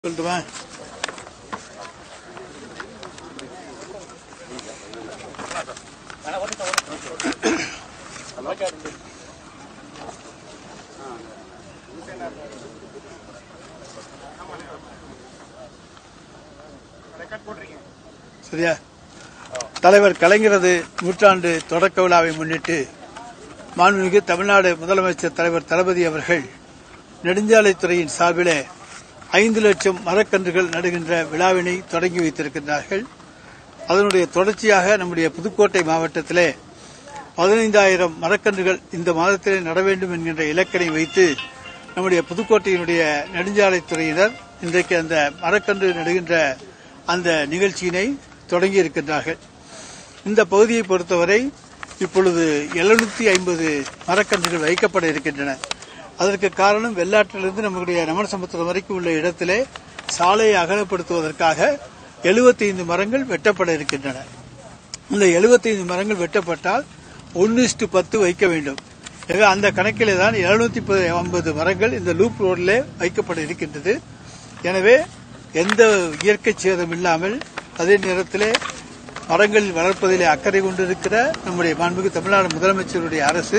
சொல்லட்டுமா சரியா தலைவர் கலைஞரது நூற்றாண்டு தொடக்க விழாவை முன்னிட்டு மாண்புமிகு தமிழ்நாடு முதலமைச்சர் தலைவர் தளபதி அவர்கள் நெடுஞ்சாலைத்துறையின் சார்பிலே ஐந்து லட்சம் மரக்கன்றுகள் நடுகின்ற விழாவினை தொடங்கி வைத்திருக்கின்றார்கள் அதனுடைய தொடர்ச்சியாக நம்முடைய புதுக்கோட்டை மாவட்டத்திலே பதினைந்தாயிரம் மரக்கன்றுகள் இந்த மாதத்திலே நட வேண்டும் என்கின்ற இலக்கணை வைத்து நம்முடைய புதுக்கோட்டையினுடைய நெடுஞ்சாலைத்துறையினர் இன்றைக்கு அந்த மரக்கன்று நடுகின்ற அந்த நிகழ்ச்சியினை தொடங்கி இருக்கின்றார்கள் இந்த பகுதியை பொறுத்தவரை இப்பொழுது எழுநூத்தி ஐம்பது மரக்கன்றுகள் வைக்கப்பட இருக்கின்றன அதற்கு காரணம் வெள்ளாற்றிலிருந்து நம்முடைய நமரசமுத்திரம் வரைக்கும் உள்ள இடத்திலே சாலையை அகலப்படுத்துவதற்காக 75 மரங்கள் வெட்டப்பட இருக்கின்றன இந்த 75 மரங்கள் வெட்டப்பட்டால் ஒன்னு பத்து வைக்க வேண்டும் எனவே அந்த கணக்கிலே தான் எழுநூத்தி ஐம்பது மரங்கள் இந்த லூப் ரோடிலே வைக்கப்பட இருக்கின்றது எனவே எந்த இயற்கை சேதம் இல்லாமல் அதே நேரத்திலே மரங்கள் வளர்ப்பதிலே அக்கறை கொண்டிருக்கிற நம்முடைய மாண்புமிகு தமிழ்நாடு முதலமைச்சருடைய அரசு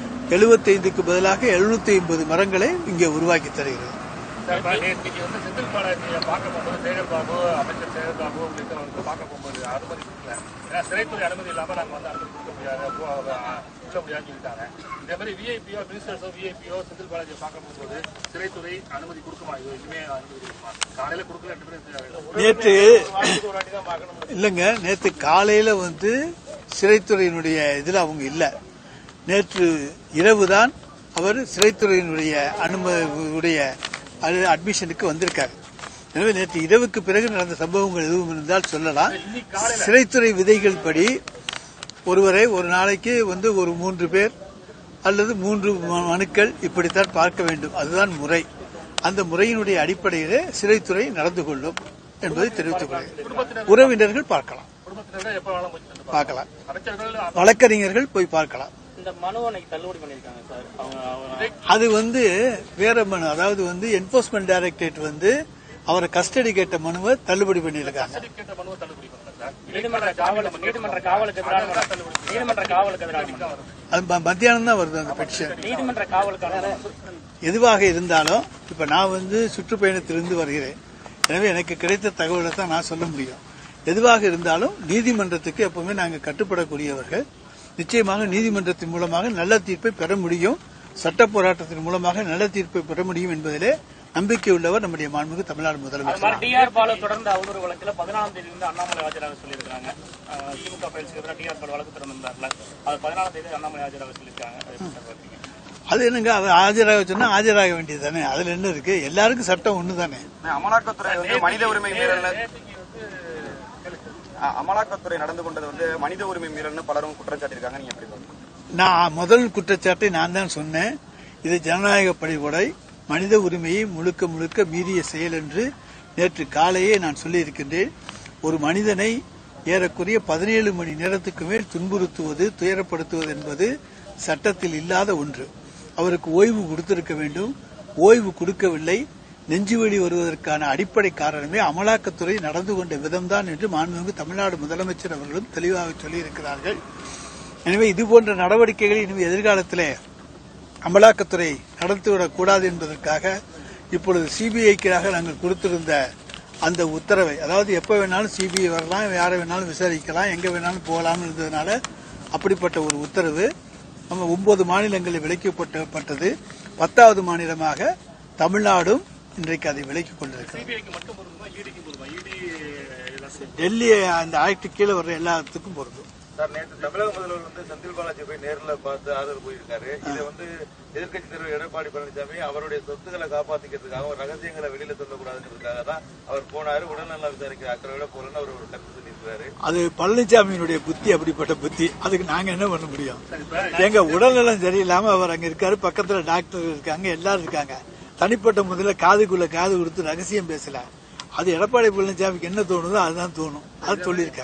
75க்கு பதிலாக 750 மரங்களை இங்கே உருவாக்கி தருகிறது சார், இப்ப நேத்திக்கு வந்து செந்தில் பாலாஜியை பார்க்க போகும்போது சேகர் பாபு அமைச்சர் சேகர் பாபு உள்ளிட்டவர்கள் பார்க்க போகும்போது அனுமதி கொடுக்கல ஏன்னா சிறைத்துறை அனுமதி இல்லாம நாங்க வந்து அனுமதி கொடுக்க முடியாது போ- அஹ் உள்ள முடியாதுன்னு சொல்லிட்டாங்க இதே மாதிரி விஐபியோ மினிஸ்டர்ஸோ விஐபியோ செந்தில் பாலாஜியை பார்க்க போகும்போது சிறைத்துறை அனுமதி கொடுக்குமா இது இனிமே அனுமதி கொடுக்குமா காலையில கொடுக்கல ரெண்டு பேரும் நேற்று வாரத்துக்கு ஒரு வாட்டி தான் பார்க்கணும் இல்லைங்க நேற்று காலையில வந்து சிறைத்துறையினுடைய இதில் அவங்க இல்லை நேற்று இரவுதான் அவர் சிறைத்துறையினுடைய அனுமதியுடைய அட்மிஷனுக்கு வந்திருக்காரு எனவே நேற்று இரவுக்கு பிறகு நடந்த சம்பவங்கள் எதுவும் இருந்தால் சொல்லலாம் சிறைத்துறை விதைகள் படி ஒருவரை ஒரு நாளைக்கு வந்து ஒரு மூன்று பேர் அல்லது மூன்று ம- மனுக்கள் இப்படித்தான் பார்க்க வேண்டும் அதுதான் முறை அந்த முறையினுடைய அடிப்படையிலே சிறைத்துறை நடந்து கொள்ளும் என்பதை தெரிவித்துக் கொள்கிறேன் உறவினர்கள் பார்க்கலாம் குடும்பத்தினர் எப்ப வேணாலும் போய் சென்று பார்க்கலாம் அமைச்சர்கள் வழக்கறிஞர்கள் போய் பார்க்கலாம் இந்த மனுவை அன்னைக்கு தள்ளுபடி பண்ணிருக்காங்க சார் அவங்க அவங்க- அது வந்து வேற மனு அதாவது வந்து என்போர்ஸ்மெண்ட் டைரக்டரேட் வந்து அவரை கஸ்டடி கேட்ட மனுவை தள்ளுபடி பண்ணியிருக்காங்க கேட்ட மனுவை தள்ளுபடி பண்ணல சார் நீதிமன்ற காவலுக்கு நீதிமன்ற காவலுக்கு எதிரான மனு. நீதிமன்ற காவலுக்கு எதிரான மனு. அது ம- மத்தியானம் தான் வருது அந்த பெட்டிஷன் நீதிமன்ற காவலுக்கான மனு. எதுவாக இருந்தாலும் இப்ப நான் வந்து சுற்றுப்பயணத்திலிருந்து வருகிறேன் எனவே எனக்கு கிடைத்த தகவலை தான் நான் சொல்ல முடியும் எதுவாக இருந்தாலும் நீதிமன்றத்துக்கு எப்பவுமே நாங்கள் கட்டுப்படக்கூடியவர்கள் நிச்சயமாக நீதிமன்றத்தின் மூலமாக நல்ல தீர்ப்பை பெற முடியும் சட்ட போராட்டத்தின் மூலமாக நல்ல தீர்ப்பை பெற முடியும் என்பதிலே நம்பிக்கை உள்ளவர் நம்முடைய மாண்புமிகு தமிழ்நாடு அது முதலமைச்சர் மாதிரி டிஆர் பாலு தொடர்ந்த அவதூறு வழக்குல பதினாலாம் தேதி வந்து அண்ணாமலை ஆஜராக சொல்லியிருக்காங்க அஹ், திமுக பயிற்சிக்கு எதிராக டிஆர் பாலு வழக்கு திறந்திருந்தார்ல அது பதினாலாம் தேதி அண்ணாமலை ஆஜராக சொல்லியிருக்காங்க அது எப்படி சார் பார்த்தீங்க? அது என்னங்க அவர் ஆஜராக சொன்னா ஆஜராக வேண்டியது தானே அதுல என்ன இருக்கு எல்லாருக்கும் சட்டம் ஒண்ணு தானே அமலாக்கத்துறை வந்து மனித உரிமை மீறல் அமலாக்கத்துறை நடந்து கொண்டது வந்து மனித உரிமை மீறல்னு பலரும் குற்றம் சாட்டியிருக்காங்க நீங்க எப்படி பாக்குறீங்க? நான் முதல் குற்றச்சாட்டை நான் தான் சொன்னேன் இது ஜனநாயக பணிகொடை மனித உரிமையை முழுக்க முழுக்க மீறிய செயல் என்று நேற்று காலையே நான் சொல்லியிருக்கின்றேன் ஒரு மனிதனை ஏறக்குறைய பதினேழு மணி நேரத்துக்கு மேல் துன்புறுத்துவது துயரப்படுத்துவது என்பது சட்டத்தில் இல்லாத ஒன்று அவருக்கு ஓய்வு கொடுத்திருக்க வேண்டும் ஓய்வு கொடுக்கவில்லை நெஞ்சுவலி வருவதற்கான அடிப்படை காரணமே அமலாக்கத்துறை நடந்து கொண்ட விதம்தான் என்று மாண்புமிகு தமிழ்நாடு முதலமைச்சர் அவர்களும் தெளிவாக சொல்லியிருக்கிறார்கள் எனவே இதுபோன்ற நடவடிக்கைகளை இனிமே எதிர்காலத்திலே அமலாக்கத்துறை நடத்திவிடக் கூடாது என்பதற்காக இப்பொழுது சிபிஐக்காக நாங்கள் கொடுத்திருந்த அந்த உத்தரவை அதாவது எப்ப வேணாலும் சிபிஐ வரலாம் யாரை வேணாலும் விசாரிக்கலாம் எங்க வேணாலும் போகலாம் இருந்ததுனால அப்படிப்பட்ட ஒரு உத்தரவு நம்ம ஒன்பது மாநிலங்களில் விலக்கப்பட்டது பத்தாவது மாநிலமாக தமிழ்நாடும் இன்றைக்கு அதை விலக்கிக் கொண்டிருக்கிறது சிபிஐக்கு மட்டும் பொருந்துமா இடிக்கு பொருந்துமா இடி டெல்லி அந்த ஆக்ட் கீழே வர்ற எல்லாத்துக்கும் பொருந்தும் சார் நேற்று தமிழக முதல்வர் வந்து செந்தில் பாலாஜி போய் நேர்ல பார்த்து ஆதரவு போயிருக்காரு இதை வந்து எதிர்க்கட்சி தலைவர் எடப்பாடி பழனிசாமி அவருடைய சொத்துக்களை காப்பாத்திக்கிறதுக்காக ஒரு ரகசியங்களை வெளியில சொல்லக்கூடாதுன்றதுக்காக தான் அவர் போனாரு உடல்நலம் விசாரிக்கிற அக்கறையோட போலன்னு அவர் ஒரு கருத்து சொல்லியிருக்காரு அது பழனிசாமியினுடைய புத்தி அப்படிப்பட்ட புத்தி அதுக்கு நாங்க என்ன பண்ண முடியும் எங்க உடல்நலம் சரியில்லாம அவர் அங்க இருக்காரு பக்கத்துல டாக்டர் இருக்காங்க எல்லாரும் இருக்காங்க தனிப்பட்ட முதல்ல காதுக்குள்ள காது கொடுத்து ரகசியம் பேசல அது எடப்பாடி பழனிசாமிக்கு என்ன தோணுதோ அதுதான் தோணும் அது சொல்லியிருக்காரு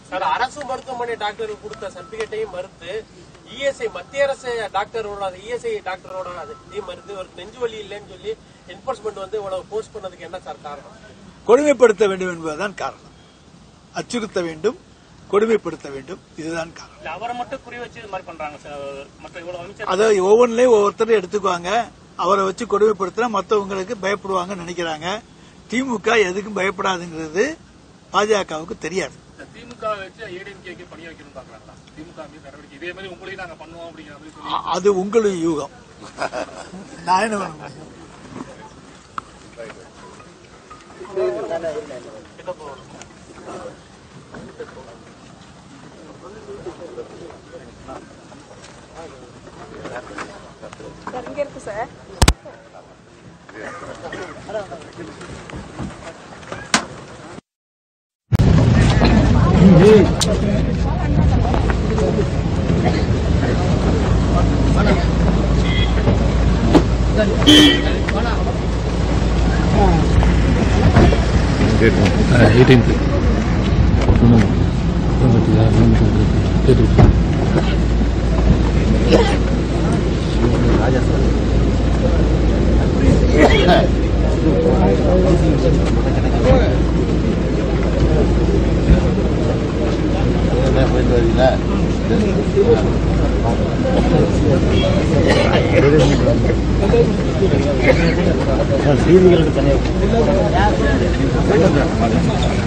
சார் அரசு மருத்துவமனை டாக்டருக்கு கொடுத்த சர்டிபிகேட்டையும் மறுத்து இஎஸ்ஐ மத்திய அரசு டாக்டரோட இஎஸ்ஐ டாக்டரோட இதையும் மறுத்து ஒரு நெஞ்சு வலி இல்லைன்னு சொல்லி என்போர்ஸ்மெண்ட் வந்து இவ்வளவு போஸ்ட் பண்ணதுக்கு என்ன சார் காரணம் கொடுமைப்படுத்த வேண்டும் என்பதுதான் காரணம் அச்சுறுத்த வேண்டும் கொடுமைப்படுத்த வேண்டும் இதுதான் காரணம் இல்ல அவரை மட்டும் குறி வச்சு இது மாதிரி பண்றாங்க சார் மற்ற இவ்வளவு அமைச்சர் அதை ஒவ்வொன்றிலையும் ஒவ்வொருத்தரும் எடுத்துக்குவாங்க அவரை வச்சு கொடுமைப்படுத்தினா மற்றவங்களுக்கு பயப்படுவாங்கன்னு நினைக்கிறாங்க திமுக எதுக்கும் பயப்படாதுங்கிறது பாஜகவுக்கு தெரியாது இந்த திமுக வச்சு ஏடிஎம்கேக்கு பணி வைக்கணும் பாக்குறாங்களா திமுக மீது நடவடிக்கை இதே மாதிரி உங்களையும் நாங்க பண்ணுவோம் அப்படிங்கிற மாதிரி சொல்லி அ- அது உங்களுடைய யூகம் நான் என்ன பண்ண முடியும் சார் இங்க இருக்கு சார் செய்திகளுக்கு தனியாக